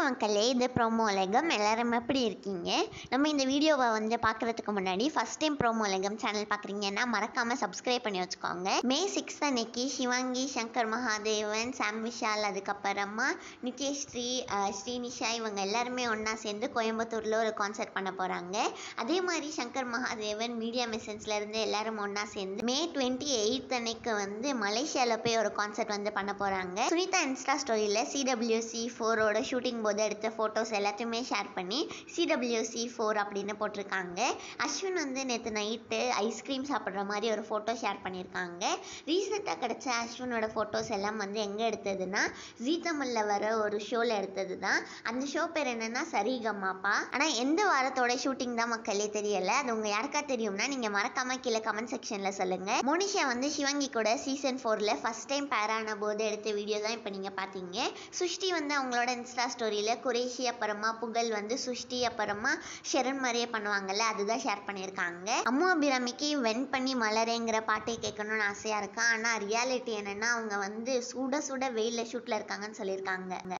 வணக்கம் மக்களே இது ப்ரோமோ உலகம் எல்லாரும் எப்படி இருக்கீங்க நம்ம இந்த வீடியோவை வந்து பார்க்குறதுக்கு முன்னாடி ஃபஸ்ட் டைம் ப்ரோமோ உலகம் சேனல் பார்க்குறீங்கன்னா மறக்காமல் சப்ஸ்கிரைப் பண்ணி வச்சுக்கோங்க மே சிக்ஸ் அன்னைக்கு சிவாங்கி சங்கர் மகாதேவன் சாம் விஷால் அதுக்கப்புறமா நித்யஸ்ரீ அஹ், ஸ்ரீனிஷா இவங்க எல்லாருமே ஒன்றா சேர்ந்து கோயம்புத்தூரில் ஒரு கான்சர்ட் பண்ண போகிறாங்க அதே மாதிரி சங்கர் மகாதேவன் மீடியா மிஷன்ஸ்ல இருந்து எல்லாரும் ஒன்றா சேர்ந்து மே டுவெண்ட்டி எயித் அன்னைக்கு வந்து மலேசியாவில் போய் ஒரு கான்சர்ட் வந்து பண்ண போகிறாங்க சுனிதா இன்ஸ்டா ஸ்டோரியில் சிடபிள்யூசி ஃபோரோட ஷூட்டிங் போது எடுத்த ஃபோட்டோஸ் எல்லாத்தையுமே ஷேர் பண்ணி சிடபிள்யூசி ஃபோர் அப்படின்னு போட்டிருக்காங்க அஸ்வின் வந்து நேற்று நைட்டு ஐஸ்கிரீம் சாப்பிட்ற மாதிரி ஒரு ஃபோட்டோ ஷேர் பண்ணியிருக்காங்க ரீசெண்டாக கிடைச்ச அஸ்வினோட ஃபோட்டோஸ் எல்லாம் வந்து எங்கே எடுத்ததுன்னா ஜீ தமிழில் வர ஒரு ஷோவில் எடுத்தது தான் அந்த ஷோ பேர் என்னன்னா சரிகமாப்பா ஆனால் எந்த வாரத்தோட ஷூட்டிங் தான் மக்களே தெரியல அது உங்கள் யாருக்கா தெரியும்னா நீங்கள் மறக்காம கீழே கமெண்ட் செக்ஷனில் சொல்லுங்கள் மோனிஷா வந்து சிவங்கி கூட சீசன் ஃபோரில் ஃபஸ்ட் டைம் பேரான போது எடுத்த வீடியோ தான் இப்போ நீங்கள் பார்த்தீங்க சுஷ்டி வந்து அவங்களோட இன்ஸ்டா ஸ்டோரியில் குரேஷி அப்புறமா புகழ் வந்து சுஷ்டி அப்புறமா ஷெரன் மாதிரியே பண்ணுவாங்கல்ல அதுதான் ஷேர் பண்ணியிருக்காங்க அம்மு அபிராமிக்கு வென் பண்ணி மலரேங்கிற பாட்டை கேட்கணும்னு ஆசையாக இருக்கா ஆனால் ரியாலிட்டி என்னென்னா அவங்க வந்து சுட சுட வெயிலில் ஷூட்டில் இருக்காங்கன்னு சொல்லியிருக்காங்க